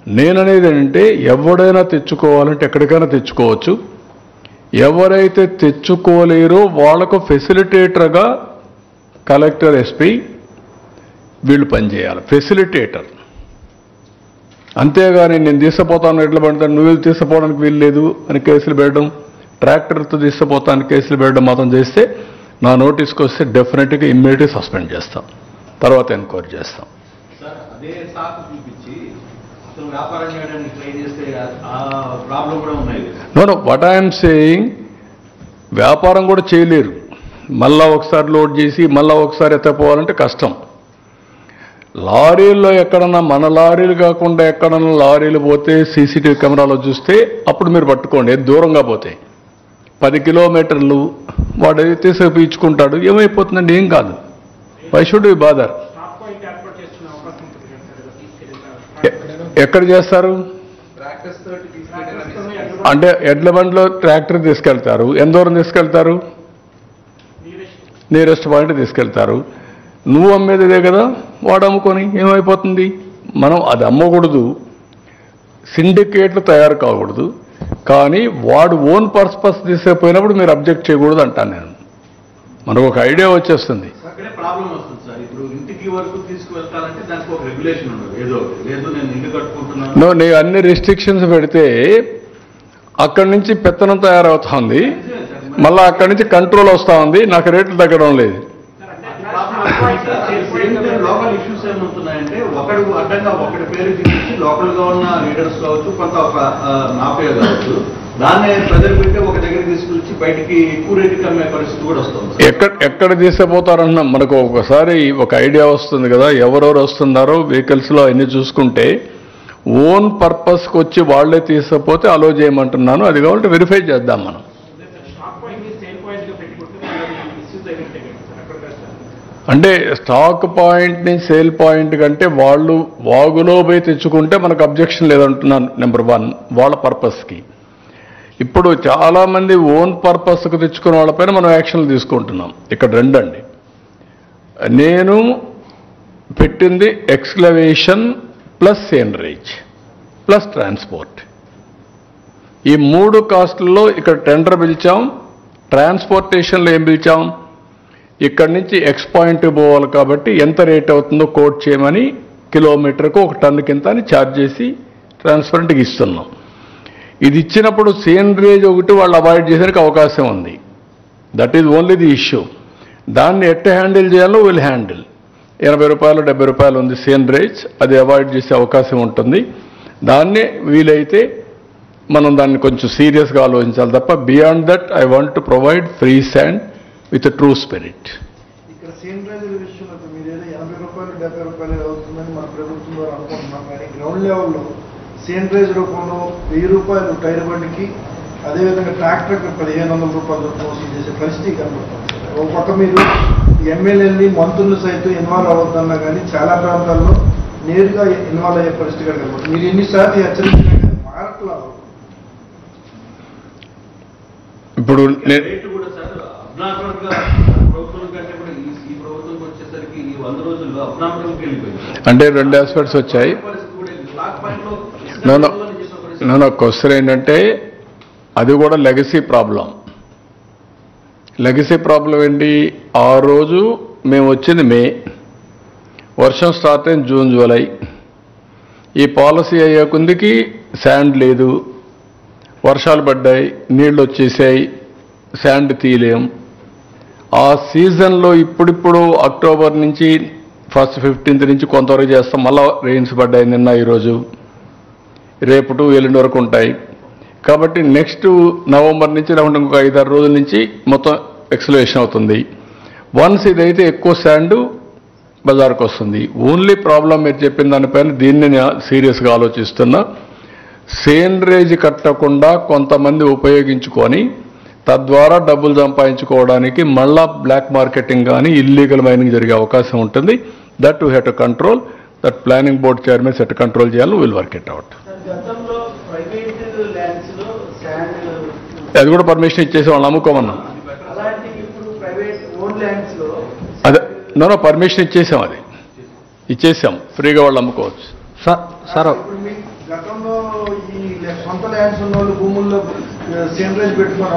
నేననేది ఏంటంటే ఎవడైనా తెచ్చుకోవాలంటే ఎక్కడికైనా తెచ్చుకోవచ్చు ఎవరైతే తెచ్చుకోలేరో వాళ్ళకు ఫెసిలిటేటర్గా కలెక్టర్ ఎస్పీ వీళ్ళు పనిచేయాలి ఫెసిలిటేటర్ అంతేగాని నేను తీసుకుపోతాను ఎట్లా పడతాను నువ్వు తీసుకుపోవడానికి వీలు లేదు అని కేసులు పెట్టడం ట్రాక్టర్తో తీసుకుపోతాను కేసులు పెట్టడం మాత్రం చేస్తే నా నోటీస్కి వస్తే డెఫినెట్గా ఇమ్మీడియట్గా సస్పెండ్ చేస్తాం తర్వాత ఎంక్వైరీ చేస్తాం సార్ అదే సాకు చూపించి అసలు వ్యాపారం చేయడానికి ట్రై చేస్తే ఆ ప్రాబ్లం కూడా ఉన్నాయి no no what I'm saying వ్యాపారం కూడా చేయలేరు మళ్ళా ఒకసారి లోడ్ చేసి మళ్ళా ఒకసారి ఎత్తపోవాలంటే కష్టం లారీల్లో ఎక్కడన్నా మన లారీలు కాకుండా ఎక్కడన్నా లారీలు పోతే సీసీటీవీ కెమెరాలో చూస్తే అప్పుడు మీరు పట్టుకోండి ఏది దూరంగా పోతే పది కిలోమీటర్లు వాడు తీసుకు ఇచ్చుకుంటాడు ఏమైపోతుందండి ఏం కాదు why should be bother stop point ఏర్పాటు చేస్తున్న అవకాశం ఉంటుంది కదా సార్ ఇలా తీసుకెళ్ళి ఎక్కడ చేస్తారు ట్రాక్టర్స్ తోటి తీసుకెళ్ళి అంటే ఎడ్ల బండిలో ట్రాక్టర్ తీసుకెళ్తారు ఎంత దూరం తీసుకెళ్తారు నీరెస్ట్ నియరెస్ట్ పాయింట్ తీసుకెళ్తారు నువ్వు అమ్మేది ఇదే కదా వాడు అమ్ముకొని ఏమైపోతుంది మనం అది అమ్మకూడదు సిండికేట్లు తయారు కాకూడదు కానీ వాడు ఓన్ పర్పస్ తీసుకుపోయినప్పుడు మీరు అబ్జెక్ట్ చేయకూడదు అంటాను నేను మనకు ఒక ఐడియా వచ్చేస్తుంది అక్కడే ప్రాబ్లం వస్తుంది సార్ ఇప్పుడు ఇంటికి వరకు తీసుకువెళ్తానంటే దానికి ఒక రెగ్యులేషన్ ఉండదు ఏదో ఒకటి. లేదు నేను ఇల్లు కట్టుకుంటున్నాను నువ్వు నీ అన్ని రిస్ట్రిక్షన్స్ పెడితే అక్కడి నుంచి పెత్తనం తయారవుతుంది మళ్ళీ అక్కడి నుంచి కంట్రోల్ వస్తూ ఉంది నాకు రేట్లు తగ్గడం లేదు లోకల్ ఇష్యూస్ ఏమవుతున్నాయంటే ఒకడు అడ్డంగా ఒకటి పేరు చూపించి లోకల్ గా ఉన్న లీడర్స్ కావచ్చు కొంత ఒక ఆ, నా పేరు కావచ్చు దాన్ని ప్రజలు పెట్టి ఒక దగ్గర తీసుకొచ్చి బయటికి ఎక్కువ రేటుకి అమ్మే పరిస్థితి కూడా వస్తుంది సార్. ఎక్కడ ఎక్కడ తీసుకుపోతారన్న మనకు ఒకసారి ఒక ఐడియా వస్తుంది కదా ఎవరెవరు వస్తున్నారో వెహికల్స్లో అన్ని చూసుకుంటే ఓన్ పర్పస్కి వచ్చి వాళ్ళే తీసుకుపోతే అలో చేయమంటున్నాను అది కాబట్టి వెరిఫై చేద్దాం మనం స్టాక్ పాయింట్ ని సేల్ పాయింట్ గా పెట్టుకుంటే మిస్యూజ్ అయినట్టే కదా సార్ అక్కడ కాదు సార్ అంటే స్టాక్ పాయింట్ని సేల్ పాయింట్ కంటే వాళ్ళు వాగులో పోయి తెచ్చుకుంటే మనకు అబ్జెక్షన్ లేదంటున్నాను నెంబర్ వన్ వాళ్ళ పర్పస్కి ఇప్పుడు చాలామంది ఓన్ పర్పస్కి తెచ్చుకున్న వాళ్ళపైన మనం యాక్షన్లు తీసుకుంటున్నాం ఇక్కడ రెండండి నేను పెట్టింది excavation plus seigniorage plus transport ఈ మూడు కాస్టుల్లో ఇక్కడ టెండర్ పిలిచాం ట్రాన్స్పోర్టేషన్లో ఏం పిలిచాం ఇక్కడి నుంచి ఎక్స్ పాయింట్ పోవాలి కాబట్టి ఎంత రేట్ అవుతుందో కోట్ చేయమని కిలోమీటర్కు ఒక టన్ను కింద అని ఛార్జ్ చేసి ట్రాన్స్పరెంట్గా ఇస్తున్నాం ఇది ఇచ్చినప్పుడు సేనరేజ్ ఒకటి వాళ్ళు అవాయిడ్ చేసేందుకు అవకాశం ఉంది that is only the issue దాన్ని ఎట్ట హ్యాండిల్ చేయాలో విల్ హ్యాండిల్ ఎనభై రూపాయలు డెబ్బై రూపాయలు ఉంది సేనరేజ్ అది అవాయిడ్ చేసే అవకాశం ఉంటుంది దాన్ని వీలైతే మనం దాన్ని కొంచెం సీరియస్గా ఆలోచించాలి తప్ప beyond that I want to provide free sand with true spirit ఇక్కడ సేనిటైజర్ విషయంలో ఇప్పుడు మీరు ఏదో ఎనభై రూపాయలు డెబ్బై రూపాయలు అవుతుందని మన ప్రభుత్వం ద్వారా అనుకుంటున్నాం కానీ గ్రౌండ్ లెవెల్లో సేనిటైజ్ రూపంలో వెయ్యి రూపాయలు టైర్ బండికి అదేవిధంగా ట్రాక్టర్కి పదిహేను వందల రూపాయలు చొప్పున వసూలు చేసే పరిస్థితి కనబడుతుంది ఒక పక్క మీరు ఎమ్మెల్యేని మంత్రులు సైతం ఇన్వాల్వ్ అవ్వద్దన్నా కానీ చాలా ప్రాంతాల్లో నేరుగా ఇన్వాల్వ్ అయ్యే పరిస్థితి కూడా కనబడుతుంది మీరు ఎన్నిసార్లు హెచ్చరించినా కానీ మారట్లా ఇప్పుడు నే- రేటు కూడా సార్ అబ్నార్మల్ గా ప్రభుత్వం కంటే కూడా ఈ ఈ ప్రభుత్వంకి వచ్చేసరికి ఈ వంద రోజుల్లో అబ్నార్మల్ వెళ్ళిపోయింది అంటే రెండు ఆస్పెక్ట్స్ వచ్చాయి పరిస్థితి కూడా ఇది. స్టాక్ పాయింట్ లో No, no. అని చెప్పే పరిస్థితి. నా క్వశ్చన్ ఏంటంటే అది కూడా లెగసీ ప్రాబ్లం లెగసీ ప్రాబ్లం ఏంటి ఆ రోజు మేము వచ్చింది మే వర్షం స్టార్ట్ అయింది జూన్ జూలై ఈ పాలసీ అయ్యే కొందికి శాండ్ లేదు వర్షాలు పడ్డాయి నీళ్ళు వచ్చేసాయి శాండ్ తీయలేం ఆ సీజన్లో ఇప్పుడిప్పుడు అక్టోబర్ నుంచి ఫస్ట్ ఫిఫ్టీన్త్ నుంచి కొంతవరకు చేస్తాం మళ్ళా రెయిన్స్ పడ్డాయి నిన్న ఈరోజు రేపు టు ఎల్లుండి వరకు ఉంటాయి కాబట్టి నెక్స్ట్ నవంబర్ నుంచి లేకుంటే ఇంకొక ఐదారు రోజుల నుంచి మొత్తం ఎక్సలేషన్ అవుతుంది వన్స్ ఇదైతే ఎక్కువ శాండ్ బజార్కు వస్తుంది ఓన్లీ ప్రాబ్లం మీరు చెప్పిన దానిపైన దీన్ని నేను సీరియస్గా ఆలోచిస్తున్నా సేనరేజ్ కట్టకుండా కొంతమంది ఉపయోగించుకొని తద్వారా డబ్బులు సంపాదించుకోవడానికి మళ్ళా బ్లాక్ మార్కెటింగ్ కానీ ఇల్లీగల్ మైనింగ్ జరిగే అవకాశం ఉంటుంది that we have to control that planning board chairman set control చేయాలి విల్ వర్క్ ఇట్ అవుట్ గతంలో ప్రైవేట్ ల్యాండ్స్ లో శాండ్ అది కూడా పర్మిషన్ ఇచ్చేసి వాళ్ళు అమ్ముకోమన్నాం అలాంటి ఇప్పుడు ప్రైవేట్ ఓన్ ల్యాండ్స్ లో అదే నో పర్మిషన్ ఇచ్చేసాం అది ఇచ్చేసాం ఫ్రీగా వాళ్ళు అమ్ముకోవచ్చు సార్ సార్ ఇప్పుడు మీ గతంలో ఈ లే- సొంత ల్యాండ్స్ ఉన్న వాళ్ళు భూముల్లో సేంద్రేజ్ పెట్టుకున్నారు